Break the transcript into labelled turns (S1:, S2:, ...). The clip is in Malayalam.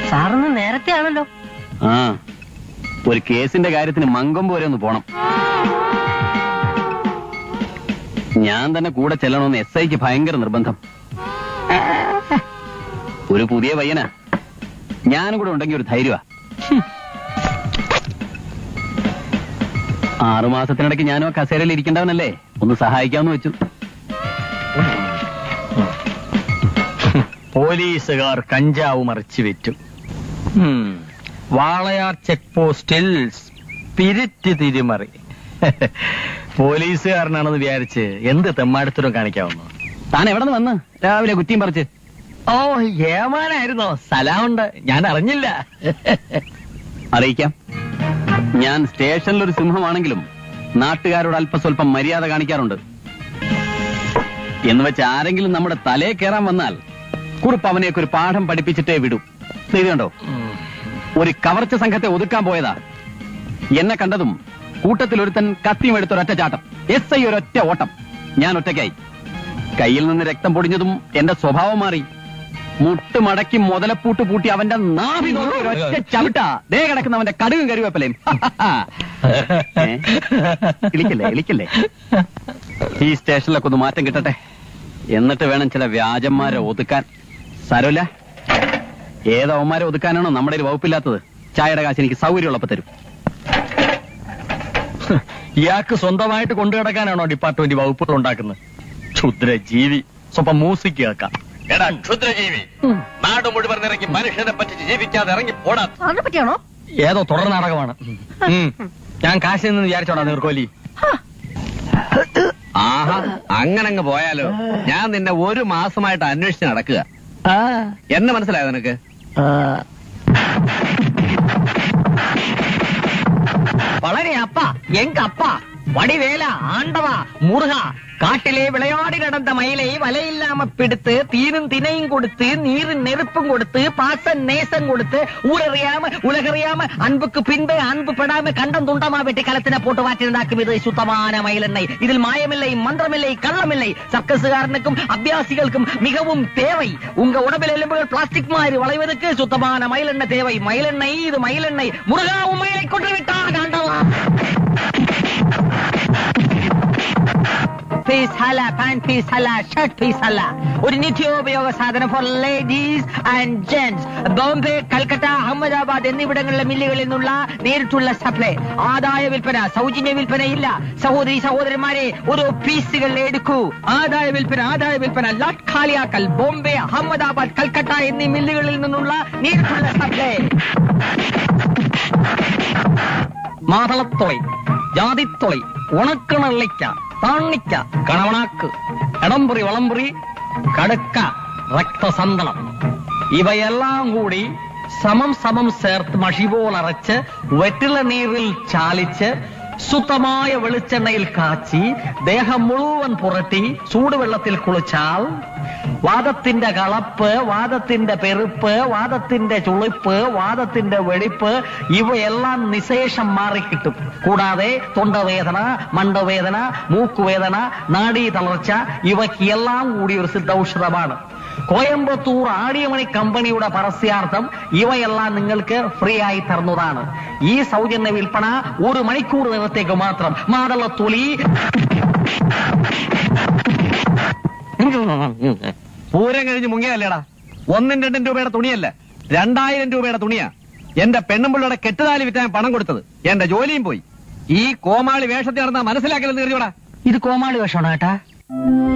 S1: സാറിന് നേരത്തെ ആണല്ലോ
S2: ആ ഒരു കേസിന്റെ കാര്യത്തിന് മങ്കൊമ്പ് വരെ ഒന്ന് പോണം ഞാൻ തന്നെ കൂടെ ചെല്ലണമെന്ന് എസ് ഐക്ക് ഭയങ്കര നിർബന്ധം ഒരു പുതിയ പയ്യനാ ഞാനും കൂടെ ഉണ്ടെങ്കിൽ ഒരു ധൈര്യമാ ആറുമാസത്തിനിടയ്ക്ക് ഞാനും ആ കസേരയിൽ ഇരിക്കേണ്ടവനല്ലേ ഒന്ന് സഹായിക്കാമെന്ന് വെച്ചു
S3: പോലീസുകാർ കഞ്ചാവ് മറിച്ചു വിറ്റു ഉം. വാളയാർ ചെക്ക് പോസ്റ്റിൽ സ്പിരിറ്റ് തിരിമറി പോലീസുകാരനാണെന്ന് വിചാരിച്ച് എന്ത് തെമ്മാടുത്തരം കാണിക്കാവുന്നു
S2: താൻ എവിടെ നിന്ന് വന്ന് രാവിലെ കുറ്റിയും പറിച്ച്
S3: ഓ ഏമാനായിരുന്നോ സ്ഥലമുണ്ട് ഞാൻ അറിഞ്ഞില്ല
S2: അറിയിക്കാം ഞാൻ സ്റ്റേഷനിൽ ഒരു സിംഹമാണെങ്കിലും നാട്ടുകാരോട് അല്പസ്വല്പം മര്യാദ കാണിക്കാറുണ്ട് എന്ന് വെച്ച് ആരെങ്കിലും നമ്മുടെ തലേ കയറാൻ വന്നാൽ കുറിപ്പ് അവനെയൊക്കെ ഒരു പാഠം പഠിപ്പിച്ചിട്ടേ വിടൂ ഇത് കണ്ടോ ഒരു കവർച്ച സംഘത്തെ ഒതുക്കാൻ പോയതാ എന്നെ കണ്ടതും കൂട്ടത്തിൽ ഒരുത്തൻ കത്തിയും എടുത്തൊരൊറ്റ ചാട്ടം എസ് ഐ ഒരൊറ്റ ഓട്ടം ഞാൻ ഒറ്റയ്ക്കായി കയ്യിൽ നിന്ന് രക്തം പൊടിഞ്ഞതും എന്റെ സ്വഭാവം മാറി മുട്ട് മടക്കി മുതലപ്പൂട്ട് പൂട്ടി അവന്റെ നാഭി നോക്കി ഒരൊറ്റ ചവിട്ടാ ദേ കിടക്കുന്നവന്റെ കടുകും കരുവേപ്പലയും ഏ? ഇളിക്കല്ലേ ഇളിക്കല്ലേ ഈ സ്റ്റേഷനിലൊക്കെ ഒന്ന് മാറ്റം കിട്ടട്ടെ എന്നിട്ട് വേണം ചില വ്യാജന്മാരെ ഒതുക്കാൻ സാരമില്ല ഏതവന്മാരെ ഒതുക്കാനാണോ നമ്മുടെ കയ്യിൽ വകുപ്പില്ലാത്തത് ചായയുടെ കാശ് എനിക്ക് സൗകര്യമുള്ളപ്പോ തരും
S3: ഇയാൾക്ക് സ്വന്തമായിട്ട് കൊണ്ടു കിടക്കാനാണോ ഡിപ്പാർട്ട്മെന്റ് വകുപ്പുകൾ ഉണ്ടാക്കുന്നത് ക്ഷുദ്ര ജീവി സ്വപ്പം മ്യൂസിക് കേൾക്കാം
S4: എടാ ക്ഷുദ്രജീവി നാട് മുഴുവൻ ഇറങ്ങി മനുഷ്യനെ പറ്റിച്ച് ജീവിക്കാതെ ഇറങ്ങി പോടാ
S1: സാറിനെ പറ്റിയാണോ
S3: ഏതോ തുടർ നാടകമാണ് ഉം. ഞാൻ കാശിൽ നിന്ന് വിചാരിച്ചോടാ നീർക്കോലി
S4: ആഹാ അങ്ങനെ അങ്ങ് പോയാലോ ഞാൻ നിന്നെ ഒരു മാസമായിട്ട് അന്വേഷിച്ച് നടക്കുക എന്നെ മനസ്സിലായോ നിനക്ക്
S3: വളരെ അപ്പ എങ്ക അപ്പ வடிவேல ஆண்டவா முருகா காட்டிலே விளையாடி நடந்த மயிலை வலையில்லாம பிடித்து தீரும் தினையும் கொடுத்து நீரும் நெருப்பும் கொடுத்து பாச நேசம் கொடுத்து ஊரறியாம உலகறியாம அன்புக்கு பின்பு அன்பு படாம கண்டம் துண்டமா வெட்டி களத்தின போட்டு வாற்றிருந்தாக்கும் இது சுத்தமான மயிலெண்ணெய் இதில் மாயமில்லை மந்திரமில்லை கள்ளமில்லை சர்க்கசுகாரனுக்கும் அபியாசிகளுக்கும் மிகவும் தேவை உங்க உடம்பில் எலும்புகள் பிளாஸ்டிக் மாதிரி வளைவதற்கு சுத்தமான மயிலெண்ணெய் தேவை மயிலெண்ணெய் இது மயிலெண்ணெய் முருகா உன் மயிலை கொண்டு விட்டான் ஆண்டவா പീസ് ഹല പാന്റ് പീസ് ഹല ഷർട്ട് പീസ് ഹല ഒരു നിത്യോപയോഗ സാധനം for ladies and gents Bombay Calcutta Ahmedabad എന്നിവിടങ്ങളിലെ മില്ലുകളിൽ നിന്നുള്ള നേരിട്ടുള്ള സപ്ലൈ ആദായ വിൽപ്പന സൗജന്യ വിൽപ്പന ഇല്ല സഹോദരി സഹോദരന്മാരെ ഓരോ പീസുകൾ എടുക്കൂ ആദായ വിൽപ്പന ആദായ വിൽപ്പന ലാട്ട് ഖാലിയാക്കൽ ബോംബെ അഹമ്മദാബാദ് കൽക്കട്ട എന്നീ മില്ലുകളിൽ നിന്നുള്ള നേരിട്ടുള്ള സപ്ലൈ മാതളത്തൊളി ജാതിത്തൊളി ഉണക്കണള്ളിക്ക താണിക്ക കണവണാക്ക് എടംപുറി വളംപുറി കടുക്ക രക്തസന്തളം ഇവയെല്ലാം കൂടി സമം സമം ചേർത്ത് മഷി പോലറച്ച് വെറ്റില നീരിൽ ചാലിച്ച് ശുദ്ധമായ വെളിച്ചെണ്ണയിൽ കാച്ചി ദേഹം മുഴുവൻ പുരട്ടി ചൂടുവെള്ളത്തിൽ കുളിച്ചാൽ വാദത്തിന്റെ കളപ്പ് വാദത്തിന്റെ പെരുപ്പ് വാദത്തിന്റെ ചുളിപ്പ് വാദത്തിന്റെ വെടിപ്പ് ഇവയെല്ലാം നിശേഷം മാറിക്കിട്ടും കൂടാതെ തൊണ്ടവേദന മണ്ടവേദന മൂക്കുവേദന നാഡീ തളർച്ച ഇവയ്ക്കെല്ലാം കൂടി ഒരു സിദ്ധൌഷധമാണ് കോയമ്പത്തൂർ ആടിയമണി കമ്പനിയുടെ പരസ്യാർത്ഥം ഇവയെല്ലാം നിങ്ങൾക്ക് ഫ്രീ ആയി തരുന്നതാണ് ഈ സൗജന്യ വിൽപ്പന ഒരു മണിക്കൂർ നേരത്തേക്ക് മാത്രം മാതളത്തൊലി
S4: പൂരം കഴിഞ്ഞ് മുങ്ങിയല്ലേടാ ഒന്നും രണ്ടും രൂപയുടെ തുണിയല്ല രണ്ടായിരം രൂപയുടെ തുണിയാ എന്റെ പെണ്ണുമ്പിള്ളയുടെ കെട്ടുതാലി വിറ്റാൻ പണം കൊടുത്തത് എന്റെ ജോലിയും പോയി ഈ കോമാളി വേഷത്തിൽ നടന്നാ മനസ്സിലാക്കലെന്ന് കരുതിയോടാ
S3: ഇത് കോമാളി വേഷമാണോ ഏട്ടാ